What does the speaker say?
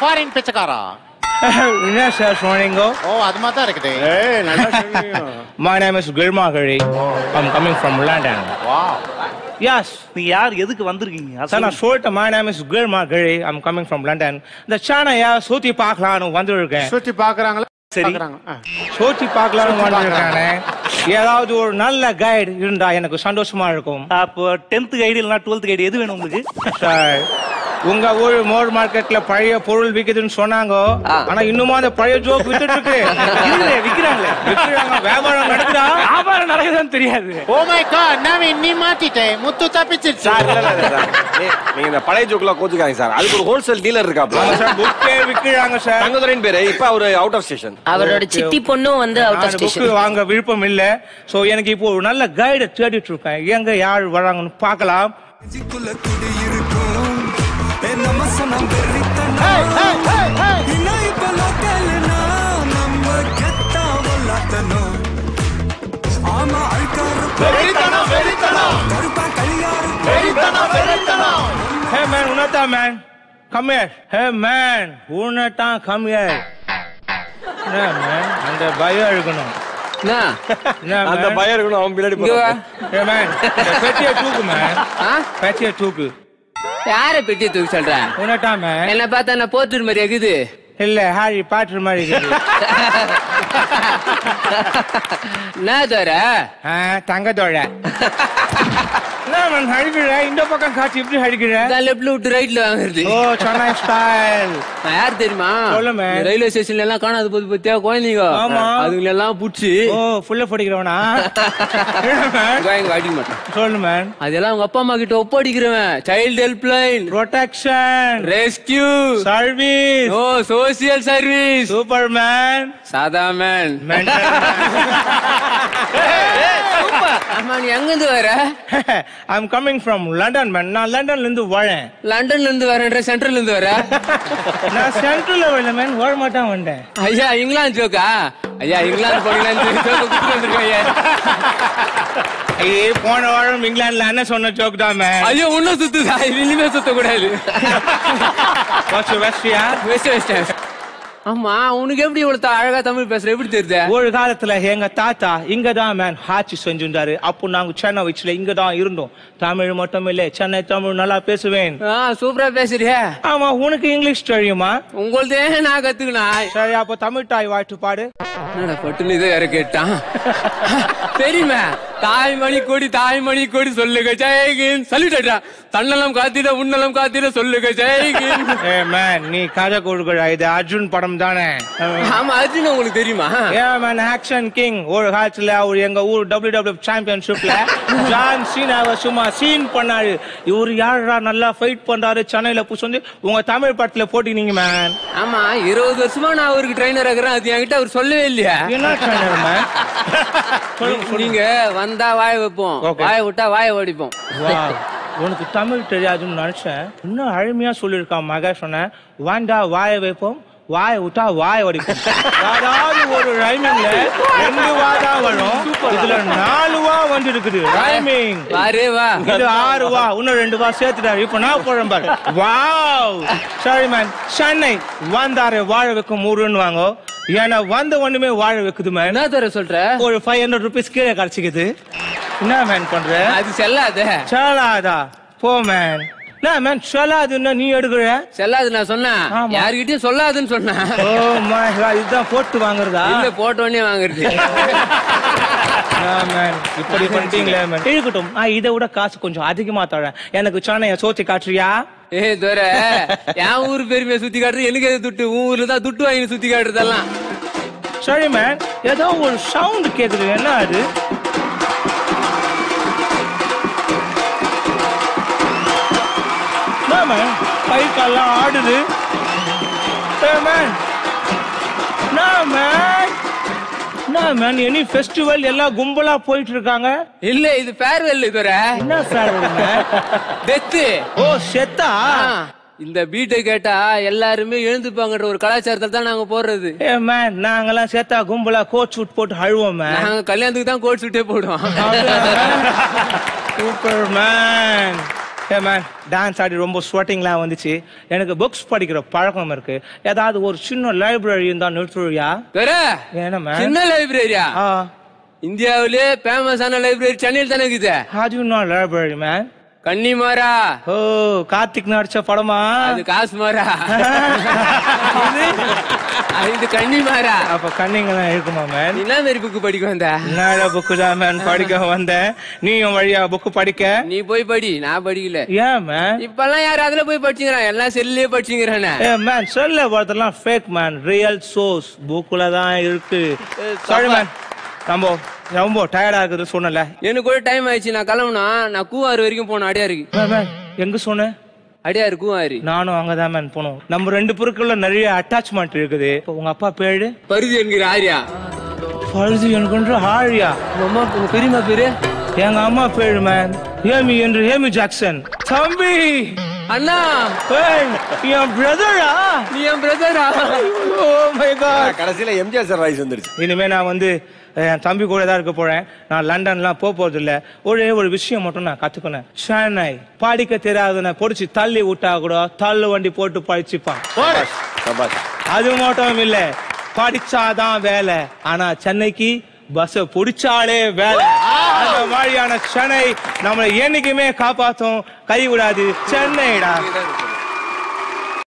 Foreign பிச்சைக்காரா என்ன sir சொன்னீங்க ஓ அது மாதிரி தான் இருக்குது ஏய் நல்லா சொன்னீங்க My name is Gilmagari. I'm coming from London. வா Yes. நீ யார் எதுக்கு வந்திருக்கீங்க அது சார் நான் சொல்லிட்டேன் my name is Gilmagari. I'm coming from London. இந்த சேனையா சுத்தி பார்க்கலான்னு வந்திருக்கேன் சுத்தி பாக்குறாங்களா சரி. பாக்குறாங்க ஆ. சுத்தி பார்க்கலான்னு வந்திருக்கானே ஏதாவது ஒரு நல்ல கைடு இருந்தா எனக்கு சந்தோஷமா இருக்கும் அப்போ டென்த் கைடு இல்லைனா டுவெல்த் கைடு எது வேணும் உங்களுக்கு சார் உங்க ஊர் மோர் மார்க்கெட்ல பழைய பொருள் விக்குதுன்னு சொன்னாங்க ஆனா இன்னுமா அந்த பழைய ஜோக் வித்துட்டு இருக்கு இல்ல, விக்கிறாங்களே விக்கிறாங்க வியாபாரம் நடக்குதா வியாபாரம் நடக்குதான்னு தெரியாது ஓ மை காட் நவீன் நீ மாத்திட்டே முத்து தப்பிச்சிருச்சு சார் இல்ல இல்ல சார் ஏய், நீங்க இந்த பழைய ஜோக்லாம் கோச்சுக்காதீங்க சார் அதுக்கு ஒரு ஹோல்சேல் டீலர் இருக்காப்ல ஆமா சார் புக்கே விக்கிறாங்க சார் தங்கதுரையின் பேரு இப்ப அவரு அவுட் ஆஃப் ஸ்டேஷன் அவரோட சித்தி பொண்ணும் வந்து அவுட் ஆஃப் நான் புக்கு ஸ்டேஷன் வாங்க விருப்பம் இல்ல சோ எனக்கு இப்போ ஒரு நல்ல கைடு தேடிட்டு இருக்கேன் எங்க யார் வராங்கன்னு பார்க்கலாம் நெஞ்சுக்குள்ள குடி இருக்கும் ஏ நம்ம சொன்ன வெறித்தனா இன்னும் இப்ப லோக்கல்னா நம்ம கெத்தா வல்லாத்தனும் ஆமா அழுக்காரு கருப்பா களியாரு ஹே மேன் உனத்தா man come here hey man உனத்தா கம் ஹியர் மேன் அந்த பயம் இருக்கணும் என்ன அந்த man? பயம் இருக்கணும் அவன் பின்னாடி போறான். Hey, man, இந்த பெட்டியை தூக்கு மேன் பெட்டியை தூக்கு யார பெட்டி தூக்கி சொல்ற உனட்டா மேன் என்ன பார்த்தா நான் போத்துரு மாதிரி இருக்குது இல்ல ஹாரி பாட்டர் மாதிரி இருக்குது என்ன தோற ஆ, தங்கத்தோட என்ன மேன் அடிக்கிற இந்த பக்கம் காட்சி இப்படி அடிக்கிற லெப்ட்ல விட்டு ரைட்ல வாங்குறது ஓ சென்னை ஸ்டைல் நான் யார் தெரியுமா சொல்லு, man. இந்த ரயில்வே ஸ்டேஷன்ல எல்லாம் காணாது போது பத்தியா குழந்தைங்க ஆமா. அதுங்களை எல்லாம் புடிச்சு ஓ ஃபுல்லா படிக்கிறவனா இங்க அடிக்க மாட்டேன் சொல்லு மேன் அதெல்லாம் உங்க அப்பா அம்மா கிட்ட ஒப்படைக்கிறவன் child help line protection rescue service oh social service super man சாதா மேன் ஆமா நீ எங்க இருந்து வர I'm coming from London man நான் லண்டன்ல இருந்து வரேன் லண்டன்ல இருந்து வரேன்ற சென்ட்ரல்ல இருந்து வர நான் சென்ட்ரல்ல வரல மேன் வர மாட்டான் வந்தேன் ஐயா இங்கிலாந்து ஜோக்கா ஐயா இங்கிலாந்து போனீங்களான்னு ஜோக்க குடுத்து வந்திருக்கேன் ஐயா ஐயே போன வாரம் இங்கிலாந்துல என்ன சொன்ன ஜோக் தான் மேன் ஐயோ இன்னும் சுத்துதா இது இனிமே சுத்த கூடாது வாட்ஸ் வெஸ்டியா வெஸ்ட் வெஸ்ட் ஆமா உனக்கு எப்படி இவ்வளவு த- அழகா தமிழ் பேசுற எப்படி தெரியுது ஒரு காலத்துல எங்க தாத்தா இங்க தான் மேன் ஆட்சி செஞ்சிருந்தாரு அப்போ நாங்க சென்னை வச்சுல இங்க தான் இருந்தோம் தமிழ் மட்டும் இல்ல சென்னை தமிழ் நல்லா பேசுவேன் ஆ சூப்பரா பேசுறிய ஆமா உனக்கு இங்கிலீஷ் தெரியுமா உங்கள்தே நான் கத்துக்கணும் சரி அப்போ தமிழ் தாய் வாழ்த்து பாடு என்னடா பட்டுன்னு இதை யார கேட்டான் தெரியுமே தாய்மணி கொடி தாய்மணி கொடி சொல்லுக ஜெயகின் சொல்லிட்டா தன்னலம் காத்திட உன்னலம் காத்திட சொல்லுக ஜெயகின் ஏ மேன் நீ கதை கொடுக்குற இது அர்ஜுன் படம் தானே ஆமா அர்ஜுன் உங்களுக்கு தெரியுமா ஏன் மேன் ஆக்ஷன் கிங் ஒரு காலத்துல அவர் எங்க ஊர் டபிள்யூ டபிள்யூ சாம்பியன்ஷிப்ல ஜான் சீனாவை சும்மா சீன் பண்ணாரு இவர் யாரா நல்லா ஃபைட் பண்றாரு சென்னையில புஷ் வந்து உங்க தமிழ் படத்துல போட்டினீங்க மேன் ஆமா இருபது வருஷமா நான் அவருக்கு ட்ரைனர் ஆகுறேன் அது என்கிட்ட அவர் சொல்லவே இல்லையா என்ன சேனல் மேன் நீங்க வந்தா வாய வைப்போம் Okay. வாய விட்டா வாய ஓடிப்போம் வா உனக்கு தமிழ் தெரியாதுன்னு நினைச்சேன் இன்னும் அருமையா சொல்லியிருக்கான் மக சொன்னேன் வாண்டா வாய வைப்போம் வாய விட்டா வாய வடிக்கும் அதாவது ஒரு ரைமிங்ல ரெண்டு வா தான் வரும் இதுல நாலு வா வந்து இருக்குது ரைமிங் வாரே வா இது ஆறு வா இன்னும் ரெண்டு வா சேர்த்துட்டாரு இப்ப நான் போறேன் பாரு வாவ் சாரி மேன் சென்னை வந்தாரு வாழ வைக்கும் ஊருன்னு வாங்க ஏன்னா வந்த ஒண்ணுமே வாழ வைக்குது மேன் என்ன தர சொல்ற ஒரு ஃபைவ் ஹண்ட்ரட் ருபீஸ் கீழே கிடைச்சிக்குது என்ன மேன் பண்ற அது செல்லாத சொல்லாதா போ மேன் நான் மேன் சொல்லாதுன்னா நீ எடுக்கிற செல்லாது நான் சொன்னேன் ஆமா. யார்கிட்டயும் சொல்லாதுன்னு சொன்னேன் ஓ மை காட் இதுதான் போட்டு வாங்குறதா இல்ல போட்ட உடனே வாங்குறது நான் மேன் இப்படி பண்ணிட்டீங்களே மேன் இருக்கட்டும் நான் இதை விட காசு கொஞ்சம் அதிகமா தரேன் எனக்கு சொன்ன சோத்தி காட்டுறியா ஏய் தோர என் ஊர் பெருமையை சுத்தி காட்டுறது எனக்கு எது துட்டு உன் ஊர்ல தான் துட்டு வாங்கி சுத்தி காட்டுறதெல்லாம் சரி மேன் ஏதோ ஒரு சவுண்ட் கேக்குது என்ன அது என்ன மேன் கை கால்லாம் ஆடுது ஏய் மேன் என்ன மேன் என்ன மேன் எனி ஃபெஸ்டிவல் எல்லாம் கும்பலா போயிட்டு இருக்காங்க இல்ல இது ஃபேர்வெல் தோர என்ன சார் டெத்து ஓ செத்தா இந்த பீட்டை கேட்டா எல்லாருமே எழுந்துப்பாங்கன்ற ஒரு கலாச்சாரத்துல தான் நாங்க போடுறது ஏ மேன் நாங்கெல்லாம் செத்தா கும்பலா கோட் சூட் போட்டு அழுவோம் மேன் நாங்க கல்யாணத்துக்கு தான் கோட் சுட்டே போடுவோம் super man hey man dance ஆடி ரொம்ப ஸ்வெட்டிங்லாம் வந்துச்சு எனக்கு புக்ஸ் படிக்கிற பழக்கம் இருக்கு ஏதாவது ஒரு சின்ன லைப்ரரி இருந்தா நிறுத்துறியா வேற என்ன மேன் சின்ன லைப்ரரியா ஆ இந்தியாவிலே ஃபேமஸான லைப்ரரி சென்னையில் தானே இருக்குது how do you know library man Connemara oh Karthik நடிச்ச படமா அது காசு மாறா இது அது இது கன்னிமாரா அப்ப கண்ணிங்கெல்லாம் இருக்குமா மேன் நீ என்ன மாதிரி புக்கு படிக்க வந்த என்னடா புக்கு தான் மேன் படிக்க வந்தேன் நீயும் வழியா புக்கு படிக்க நீ போய் படி நான் படிக்கல ஏன் மேன் இப்பெல்லாம் யாரும் அதுல போய் படிச்சுக்கிறான் எல்லாம் செல்லே படிச்சுக்கிறானே ஏ மேன் சொல்ல போறதெல்லாம் ஃபேக் மேன் ரியல் சோர்ஸ் புக்குல தான் இருக்கு சாரி மேன் நம்ம ரொம்ப டயர்டா இருக்குது சொன்னல எனக்கு கூட டைம் ஆயிடுச்சு நான் கிளம்புனா நான் கூவாறு வரைக்கும் போனேன் அடியாருக்கு மேன், மேன், எங்க சொன்ன அடியாரு கூவாறு நானும் அங்கதான் மேன் போனோம் நம்ம ரெண்டு பேருக்குள்ள நிறைய அட்டாச்மெண்ட் இருக்குது இப்ப உங்க அப்பா பேரு பருதி என்கிற ஆரியா பழுது எனக்கு ஆழியா உங்க அம்மா உங்க பெரியம்மா பேரு எங்க அம்மா பேரு மேன் ஹேமி என்று ஹேமி ஜாக்சன் தம்பி அண்ணா ஏய், என் பிரதரா நீ என் பிரதரா ஓ மை காட் கடைசியில எம்ஜிஆர் சார் வாய்ஸ் வந்துருச்சு இனிமே நான் வந்து என் தம்பி கூட தான் இருக்க போறேன் நான் லண்டன்லாம் போக போறது இல்ல ஒரே ஒரு விஷயம் மட்டும் நான் கத்துக்கினேன் சென்னை படிக்க தெரியாதுன்னு பொடிச்சு தள்ளி விட்டா கூட தள்ளு வண்டி போட்டு படிச்சுப்பான் சபாஷ் அது மட்டும் இல்ல படிச்சாதான் வேலை ஆனா சென்னைக்கு பஸ் புடிச்சாலே வேலை அந்த மாதிரியான சென்னை நம்மளை என்னைக்குமே காப்பாத்தும் கை விடாது சென்னைடா